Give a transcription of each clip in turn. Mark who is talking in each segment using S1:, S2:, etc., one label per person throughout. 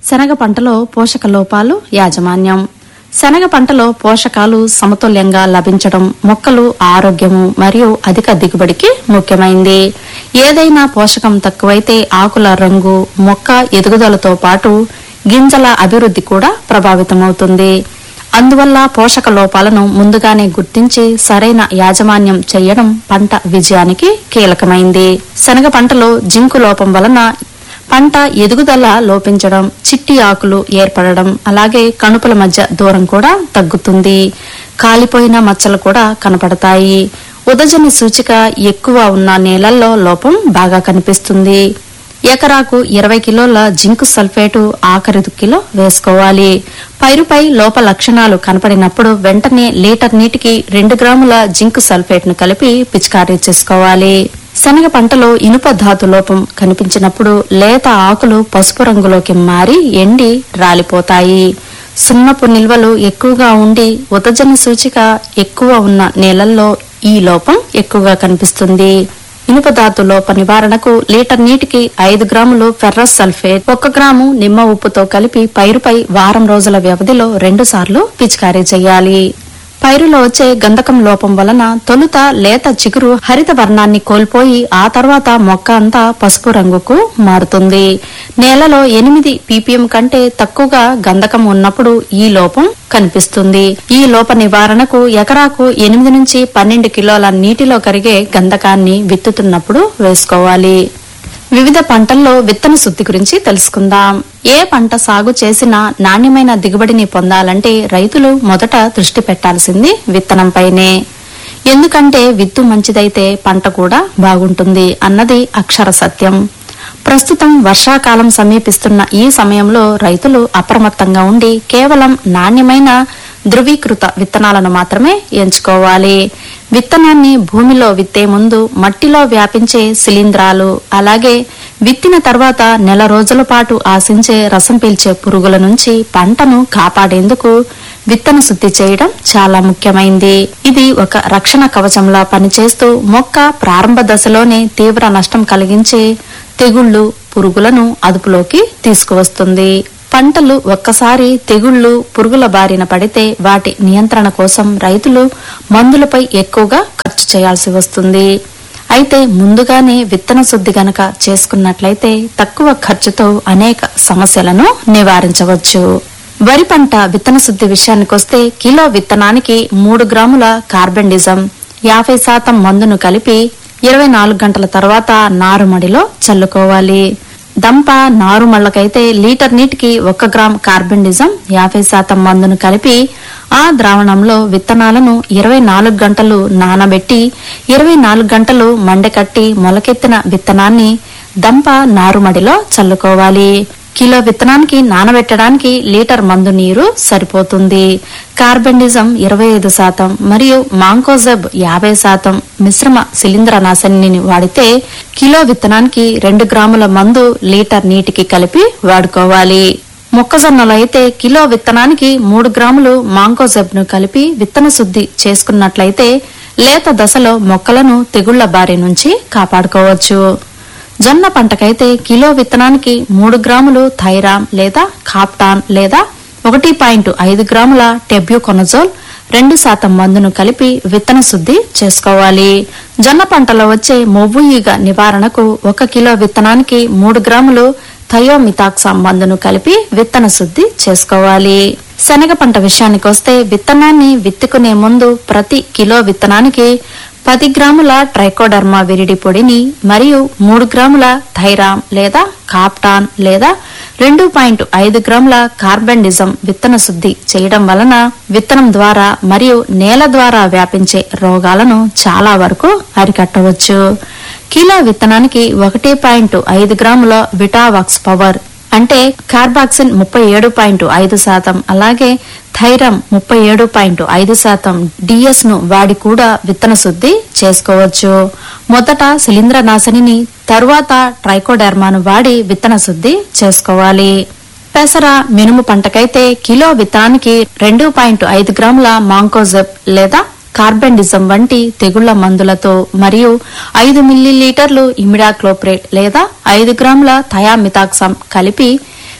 S1: శనగ పంటలో పోషక లోపాలు యాజమాన్యం శనగ పంటలో పోషకాలు సమతుల్యంగా లభించడం మొక్కలు ఆరోగ్యము మరియు అధిక దిగుబడికి ముఖ్యమైంది ఏదైనా పోషకం తక్కువైతే ఆకుల రంగు మొక్క ఎదుగుదలతో పాటు గింజల అభివృద్ధి కూడా ప్రభావితమవుతుంది అందువల్ల పోషక లోపాలను ముందుగానే గుర్తించి సరైన యాజమాన్యం చేయడం పంట విజయానికి కీలకమైంది శనగ పంటలో జింకు లోపం వలన పంట ఎదుగుదల లోపించడం చిట్టి ఆకులు ఏర్పడడం అలాగే కణుపుల మధ్య దూరం కూడా తగ్గుతుంది కాలిపోయిన మచ్చలు కూడా కనపడతాయి ఉదజని సూచిక ఎక్కువ ఉన్న నేలల్లో లోపం బాగా కనిపిస్తుంది ఎకరాకు ఇరవై కిలోల జింకు సల్ఫేటు ఆఖరి దుక్కిలో వేసుకోవాలి పైరుపై లోప లక్షణాలు కనపడినప్పుడు వెంటనే లీటర్ నీటికి రెండు గ్రాముల జింకు సల్ఫేట్ ను కలిపి పిచికారీ చేసుకోవాలి శనగ పంటలో ఇనుప ధాతు లోపం కనిపించినప్పుడు లేత ఆకులు పసుపు రంగులోకి మారి ఎండి రాలిపోతాయి సున్నపు నిల్వలు ఎక్కువగా ఉండి ఉదజన సూచిక ఎక్కువ ఉన్న నేలల్లో ఈ లోపం ఎక్కువగా కనిపిస్తుంది ఇనుప ధాతు లోప నివారణకు లీటర్ నీటికి ఐదు గ్రాములు ఫెర్రస్ సల్ఫేట్ ఒక గ్రాము నిమ్మ ఉప్పుతో కలిపి పైరుపై వారం రోజుల వ్యవధిలో రెండు సార్లు పిచికారీ చేయాలి పైరులో వచ్చే గంధకం లోపం వలన తొలుత లేత చిగురు హరిత వర్ణాన్ని కోల్పోయి ఆ తర్వాత మొక్క అంతా పసుపు రంగుకు మారుతుంది నేలలో ఎనిమిది పీపీఎం కంటే తక్కువగా గంధకం ఉన్నప్పుడు ఈ లోపం కనిపిస్తుంది ఈ లోప నివారణకు ఎకరాకు ఎనిమిది నుంచి పన్నెండు కిలోల నీటిలో కరిగే గంధకాన్ని విత్తుతున్నప్పుడు వేసుకోవాలి వివిధ పంటల్లో విత్తన శుద్ధి గురించి తెలుసుకుందాం ఏ పంట సాగు చేసినా నాణ్యమైన దిగుబడిని పొందాలంటే రైతులు మొదట దృష్టి పెట్టాల్సింది విత్తనంపైనే ఎందుకంటే విత్తు మంచిదైతే పంట కూడా బాగుంటుంది అన్నది అక్షర సత్యం ప్రస్తుతం వర్షాకాలం సమీపిస్తున్న ఈ సమయంలో రైతులు అప్రమత్తంగా ఉండి కేవలం నాణ్యమైన ధృవీకృత విత్తనాలను మాత్రమే ఎంచుకోవాలి విత్తనాన్ని భూమిలో విత్తే ముందు మట్టిలో వ్యాపించే శిలీంధ్రాలు అలాగే విత్తిన తర్వాత నెల రోజుల పాటు ఆశించే రసం పీల్చే పురుగుల నుంచి పంటను కాపాడేందుకు విత్తన శుద్ధి చేయడం చాలా ముఖ్యమైంది ఇది ఒక రక్షణ కవచంలా పనిచేస్తూ మొక్క ప్రారంభ దశలోనే తీవ్ర నష్టం కలిగించే తెగుళ్లు పురుగులను అదుపులోకి తీసుకువస్తుంది పంటలు ఒక్కసారి తెగుళ్లు పురుగుల బారిన పడితే వాటి నియంత్రణ కోసం రైతులు మందులపై ఎక్కువగా ఖర్చు చేయాల్సి వస్తుంది అయితే ముందుగానే విత్తన శుద్ధి గనక చేసుకున్నట్లయితే తక్కువ ఖర్చుతో అనేక సమస్యలను నివారించవచ్చు వరి పంట విత్తన శుద్ధి విషయానికొస్తే కిలో విత్తనానికి మూడు గ్రాముల కార్బెండిజం యాభై శాతం మందును కలిపి ఇరవై నాలుగు గంటల తర్వాత నారుమడిలో చల్లుకోవాలి దంప నారుమళ్లకైతే లీటర్ నీటికి ఒక గ్రామ్ కార్బెండిజం యాభై శాతం మందును కలిపి ఆ ద్రావణంలో విత్తనాలను ఇరవై నాలుగు గంటలు నానబెట్టి ఇరవై నాలుగు గంటలు మండకట్టి మొలకెత్తిన విత్తనాన్ని దంప నారుమడిలో చల్లుకోవాలి కిలో విత్తనానికి నానబెట్టడానికి లీటర్ మందు నీరు సరిపోతుంది కార్బెండిజం ఇరవై ఐదు శాతం మరియు మాంకోజెబ్ యాభై శాతం మిశ్రమ శిలీంద్రనాశిని వాడితే కిలో విత్తనానికి రెండు గ్రాముల మందు లీటర్ నీటికి కలిపి వాడుకోవాలి మొక్కజొన్నలు అయితే కిలో విత్తనానికి మూడు గ్రాములు మాంకోజెబ్ ను కలిపి విత్తన శుద్ధి చేసుకున్నట్లయితే లేత దశలో మొక్కలను తెగుళ్ల బారి నుంచి కాపాడుకోవచ్చు జొన్న పంటకైతే కిలో విత్తనానికి మూడు గ్రాములు థైరామ్ లేదా కాప్టాన్ లేదా ఒకటి పాయింట్ ఐదు గ్రాముల టెబ్యూకొనజోల్ రెండు శాతం మందును కలిపి విత్తన శుద్ధి చేసుకోవాలి జొన్న పంటలో వచ్చే మొవ్వు ఈగ నివారణకు ఒక కిలో విత్తనానికి మూడు గ్రాములు థయోమితాక్సా మందును కలిపి విత్తన శుద్ధి చేసుకోవాలి శనగ పంట విషయానికి వస్తే విత్తనాన్ని విత్తుకునే ముందు ప్రతి కిలో విత్తనానికి పది గ్రాముల ట్రైకోడర్మా విరిడి పొడిని మరియు మూడు గ్రాముల థైరామ్ లేదా కాప్టాన్ లేదా రెండు పాయింట్ ఐదు గ్రాముల కార్బెండిజం విత్తన శుద్ధి చేయడం వలన విత్తనం ద్వారా మరియు నేల ద్వారా వ్యాపించే రోగాలను చాలా వరకు అరికట్టవచ్చు కిలో విత్తనానికి ఒకటి పాయింట్ ఐదు గ్రాముల విటావాక్స్ పవర్ అంటే కార్బాక్సిన్ ముప్పై ఏడు పాయింట్ ఐదు శాతం అలాగే థైరమ్ ముప్పై ఏడు పాయింట్ ఐదు శాతం డిఎస్ ను వాడి కూడా విత్తన శుద్ధి చేసుకోవచ్చు మొదట శిలీంద్రనాశిని తరువాత ట్రైకోడెర్మాను వాడి విత్తన శుద్ధి చేసుకోవాలి పెసర మినుము పంటకైతే కిలో విత్తనానికి రెండు పాయింట్ ఐదు గ్రాముల మాంకోజెబ్ లేదా కార్బెండిజం వంటి తెగుళ్ల మందులతో మరియు ఐదు మిల్లీలీటర్లు ఇమిడాక్లోప్రేట్ లేదా ఐదు గ్రాముల థయామితాక్సమ్ కలిపి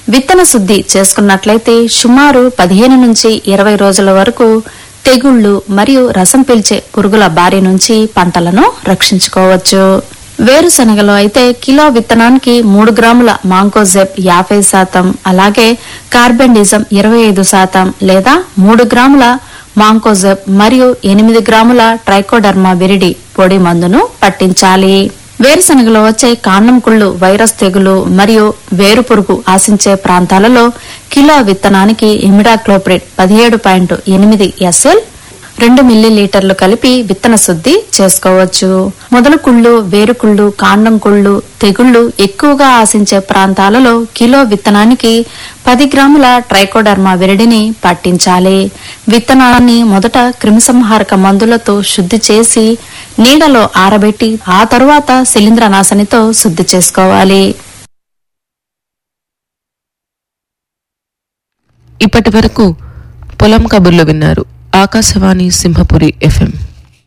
S1: విత్తన శుద్ధి చేసుకున్నట్లయితే సుమారు పదిహేను నుంచి ఇరవై రోజుల వరకు తెగుళ్లు మరియు రసం పీల్చే పురుగుల బారి నుంచి పంటలను రక్షించుకోవచ్చు వేరుశనగలో అయితే కిలో విత్తనానికి మూడు గ్రాముల మాంకోజెబ్ యాభై శాతం అలాగే కార్బెండిజం ఇరవై ఐదు శాతం లేదా మూడు గ్రాముల మాంకోజెబ్ మరియు ఎనిమిది గ్రాముల ట్రైకోడర్మా విరిడి పొడి మందును పట్టించాలి వేరుశనగలో వచ్చే కాండం కుళ్ళు వైరస్ తెగులు మరియు వేరు పురుగు ఆశించే ప్రాంతాలలో కిలో విత్తనానికి ఇమిడాక్లోప్రిడ్ పదిహేడు పాయింట్ ఎనిమిది ఎస్ఎల్ రెండు మిల్లీ లీటర్లు కలిపి విత్తన శుద్ధి చేసుకోవచ్చు మొదలు కుళ్ళు వేరు కుళ్ళు కాండం కుళ్ళు తెగుళ్లు ఎక్కువగా ఆశించే ప్రాంతాలలో కిలో విత్తనానికి పది గ్రాముల ట్రైకోడర్మా విరిడిని పట్టించాలి విత్తనాన్ని మొదట క్రిమిసంహారక మందులతో శుద్ధి చేసి నీడలో ఆరబెట్టి ఆ తరువాత శిలీంద్రనాశనితో శుద్ధి చేసుకోవాలి
S2: ఇప్పటి వరకు పొలం కబుర్లు విన్నారు ఆకాశవాణి సింహపురి ఎఫ్ఎం